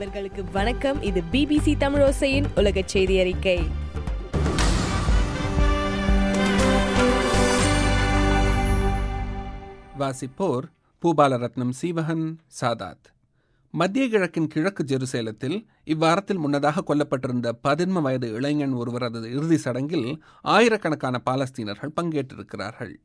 நண்பர்களுக்கு வணக்கம் இது பிபிசி தமிழோசையின் உலக செய்தி அறிக்கை வாசிப்போர் பூபாலரத்னம் சீவகன் சாதாத் மத்திய கிழக்கின் கிழக்கு ஜெருசேலத்தில் இவ்வாரத்தில் முன்னதாக கொல்லப்பட்டிருந்த பதின்ம வயது இளைஞன் ஒருவரது இறுதி சடங்கில் ஆயிரக்கணக்கான பாலஸ்தீனர்கள் பங்கேற்றிருக்கிறார்கள்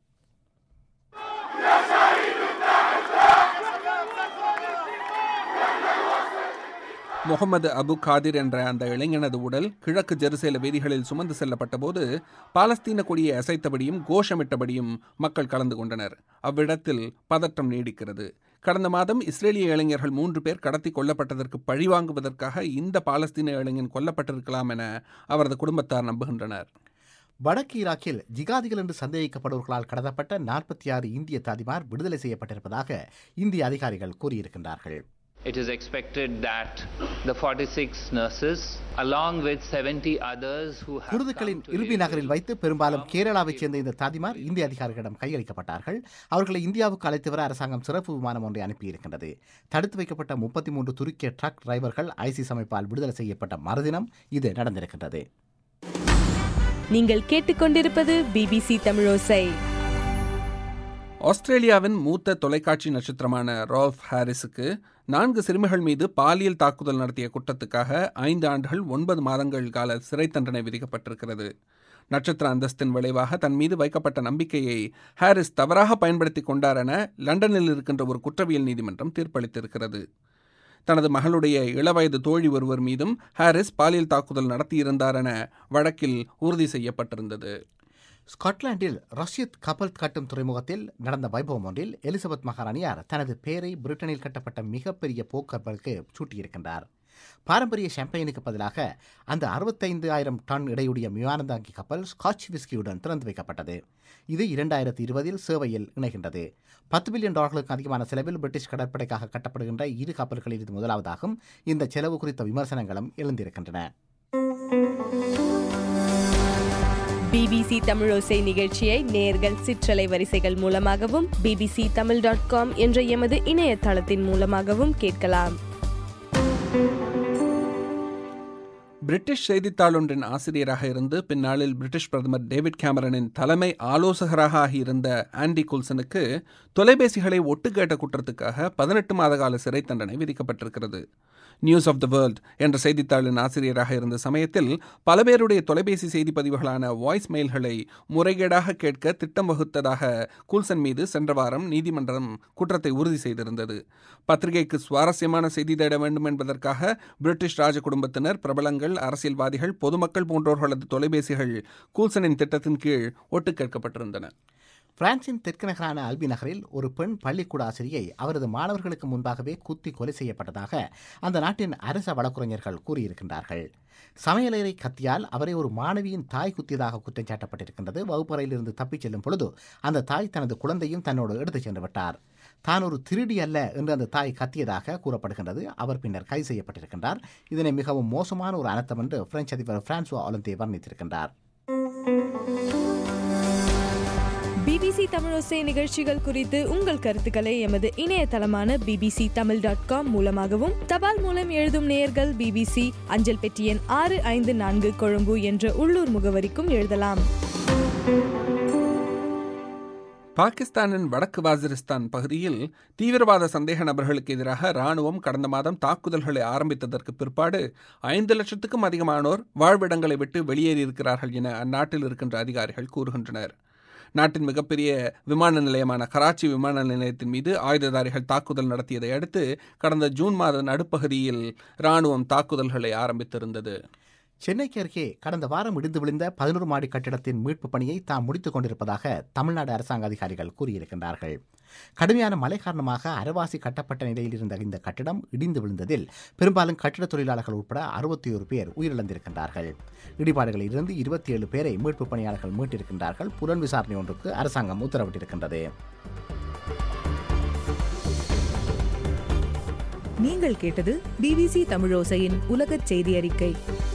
முகமது அபு காதிர் என்ற அந்த இளைஞனது உடல் கிழக்கு ஜெருசேல வீதிகளில் சுமந்து செல்லப்பட்டபோது பாலஸ்தீன கொடியை அசைத்தபடியும் கோஷமிட்டபடியும் மக்கள் கலந்து கொண்டனர் அவ்விடத்தில் பதற்றம் நீடிக்கிறது கடந்த மாதம் இஸ்ரேலிய இளைஞர்கள் மூன்று பேர் கடத்தி கொல்லப்பட்டதற்கு பழிவாங்குவதற்காக இந்த பாலஸ்தீன இளைஞன் கொல்லப்பட்டிருக்கலாம் என அவரது குடும்பத்தார் நம்புகின்றனர் வடக்கு ஈராக்கில் ஜிகாதிகள் என்று சந்தேகிக்கப்படுவர்களால் கடத்தப்பட்ட நாற்பத்தி ஆறு இந்திய தாதிமார் விடுதலை செய்யப்பட்டிருப்பதாக இந்திய அதிகாரிகள் கூறியிருக்கின்றார்கள் It is expected that the 46 nurses, along with 70 others who have குருதுக்களின் come to இறுதி Israel, நகரில் வைத்து பெரும்பாலும் கேரளாவைச் சேர்ந்த இந்த தாதிமார் இந்திய அதிகாரிகளிடம் கையளிக்கப்பட்டார்கள் அவர்களை இந்தியாவுக்கு அழைத்து வர அரசாங்கம் சிறப்பு விமானம் ஒன்றை அனுப்பியிருக்கின்றது தடுத்து வைக்கப்பட்ட முப்பத்தி மூன்று துருக்கிய ட்ரக் டிரைவர்கள் ஐசிஸ் அமைப்பால் விடுதலை செய்யப்பட்ட மறுதினம் இது நடந்திருக்கின்றது நீங்கள் கேட்டுக்கொண்டிருப்பது பிபிசி தமிழோசை ஆஸ்திரேலியாவின் மூத்த தொலைக்காட்சி நட்சத்திரமான ரால்ஃப் ஹாரிஸுக்கு நான்கு சிறுமிகள் மீது பாலியல் தாக்குதல் நடத்திய குற்றத்துக்காக ஐந்து ஆண்டுகள் ஒன்பது மாதங்கள் கால சிறை தண்டனை விதிக்கப்பட்டிருக்கிறது நட்சத்திர அந்தஸ்தின் விளைவாக தன் மீது வைக்கப்பட்ட நம்பிக்கையை ஹாரிஸ் தவறாக பயன்படுத்திக் கொண்டார் என லண்டனில் இருக்கின்ற ஒரு குற்றவியல் நீதிமன்றம் தீர்ப்பளித்திருக்கிறது தனது மகளுடைய இளவயது தோழி ஒருவர் மீதும் ஹாரிஸ் பாலியல் தாக்குதல் நடத்தியிருந்தார் என வழக்கில் உறுதி செய்யப்பட்டிருந்தது ஸ்காட்லாந்தில் ரஷ்யத் கப்பல் கட்டும் துறைமுகத்தில் நடந்த வைபவம் ஒன்றில் எலிசபெத் மகாராணியார் தனது பெயரை பிரிட்டனில் கட்டப்பட்ட மிகப்பெரிய போக்கற்பலுக்கு சூட்டியிருக்கின்றார் பாரம்பரிய ஷாம்பெயினுக்கு பதிலாக அந்த அறுபத்தைந்து ஆயிரம் டன் எடையுடைய விமானந்தாங்கி கப்பல் ஸ்காட்ச் விஸ்கியுடன் திறந்து வைக்கப்பட்டது இது இரண்டாயிரத்தி இருபதில் சேவையில் இணைகின்றது பத்து பில்லியன் டாலர்களுக்கு அதிகமான செலவில் பிரிட்டிஷ் கடற்படைக்காக கட்டப்படுகின்ற இரு கப்பல்களில் இது முதலாவதாகும் இந்த செலவு குறித்த விமர்சனங்களும் எழுந்திருக்கின்றன பிபிசி தமிழோசை நிகழ்ச்சியை நேர்கள் சிற்றலை வரிசைகள் மூலமாகவும் பிபிசி தமிழ் டாட் காம் என்ற எமது இணையதளத்தின் மூலமாகவும் கேட்கலாம் பிரிட்டிஷ் செய்தித்தாள் ஒன்றின் ஆசிரியராக இருந்து பின்னாளில் பிரிட்டிஷ் பிரதமர் டேவிட் கேமரனின் தலைமை ஆலோசகராக ஆகியிருந்த ஆண்டி குல்சனுக்கு தொலைபேசிகளை ஒட்டுக்கேட்ட குற்றத்துக்காக பதினெட்டு மாத கால சிறை தண்டனை விதிக்கப்பட்டிருக்கிறது நியூஸ் ஆஃப் த வேர்ல்ட் என்ற செய்தித்தாளின் ஆசிரியராக இருந்த சமயத்தில் பல பேருடைய தொலைபேசி செய்தி பதிவுகளான வாய்ஸ் மெயில்களை முறைகேடாக கேட்க திட்டம் வகுத்ததாக கூல்சன் மீது சென்ற வாரம் நீதிமன்றம் குற்றத்தை உறுதி செய்திருந்தது பத்திரிகைக்கு சுவாரஸ்யமான செய்தி தேட வேண்டும் என்பதற்காக பிரிட்டிஷ் ராஜ குடும்பத்தினர் பிரபலங்கள் அரசியல்வாதிகள் பொதுமக்கள் போன்றோர்களது தொலைபேசிகள் கூல்சனின் திட்டத்தின் கீழ் ஒட்டு கேட்கப்பட்டிருந்தன பிரான்சின் தெற்கு நகரான அல்பி நகரில் ஒரு பெண் பள்ளிக்கூட ஆசிரியை அவரது மாணவர்களுக்கு முன்பாகவே குத்தி கொலை செய்யப்பட்டதாக அந்த நாட்டின் அரச வழக்குரைஞர்கள் கூறியிருக்கின்றார்கள் சமையலறை கத்தியால் அவரை ஒரு மாணவியின் தாய் குத்தியதாக குற்றம் சாட்டப்பட்டிருக்கின்றது வகுப்பறையிலிருந்து தப்பிச் செல்லும் பொழுது அந்த தாய் தனது குழந்தையும் தன்னோடு எடுத்துச் சென்று விட்டார் தான் ஒரு திருடி அல்ல என்று அந்த தாய் கத்தியதாக கூறப்படுகின்றது அவர் பின்னர் கைது செய்யப்பட்டிருக்கின்றார் இதனை மிகவும் மோசமான ஒரு அனர்த்தம் என்று பிரெஞ்சு அதிபர் பிரான்சுவா ஒலந்தே வர்ணித்திருக்கின்றார் பிபிசி தமிழோசை நிகழ்ச்சிகள் குறித்து உங்கள் கருத்துக்களை எமது இணையதளமான பிபிசி தமிழ் டாட் காம் மூலமாகவும் தபால் மூலம் எழுதும் நேயர்கள் பிபிசி அஞ்சல் பெட்டி எண் ஆறு ஐந்து நான்கு கொழும்பு என்ற உள்ளூர் முகவரிக்கும் எழுதலாம் பாகிஸ்தானின் வடக்கு வாசிரிஸ்தான் பகுதியில் தீவிரவாத சந்தேக நபர்களுக்கு எதிராக ராணுவம் கடந்த மாதம் தாக்குதல்களை ஆரம்பித்ததற்கு பிற்பாடு ஐந்து லட்சத்துக்கும் அதிகமானோர் வாழ்விடங்களை விட்டு வெளியேறியிருக்கிறார்கள் என அந்நாட்டில் இருக்கின்ற அதிகாரிகள் கூறுகின்றனர் நாட்டின் மிகப்பெரிய விமான நிலையமான கராச்சி விமான நிலையத்தின் மீது ஆயுததாரிகள் தாக்குதல் நடத்தியதை அடுத்து கடந்த ஜூன் மாத நடுப்பகுதியில் ராணுவம் தாக்குதல்களை ஆரம்பித்திருந்தது சென்னைக்கு அருகே கடந்த வாரம் இடிந்து விழுந்த பதினோரு மாடி கட்டிடத்தின் மீட்பு பணியை தாம் முடித்துக் கொண்டிருப்பதாக தமிழ்நாடு அரசாங்க அதிகாரிகள் கூறியிருக்கின்றார்கள் கடுமையான மழை காரணமாக அரைவாசி கட்டப்பட்ட நிலையில் இருந்த இந்த கட்டிடம் இடிந்து விழுந்ததில் பெரும்பாலும் கட்டிட தொழிலாளர்கள் உட்பட அறுபத்தி ஒரு பேர் உயிரிழந்திருக்கின்றார்கள் இடிபாடுகளில் இருந்து இருபத்தி ஏழு பேரை மீட்பு பணியாளர்கள் மீட்டிருக்கின்றார்கள் புலன் விசாரணை ஒன்றுக்கு அரசாங்கம் உத்தரவிட்டிருக்கின்றது நீங்கள் கேட்டது பிபிசி தமிழோசையின் உலகச் செய்தி அறிக்கை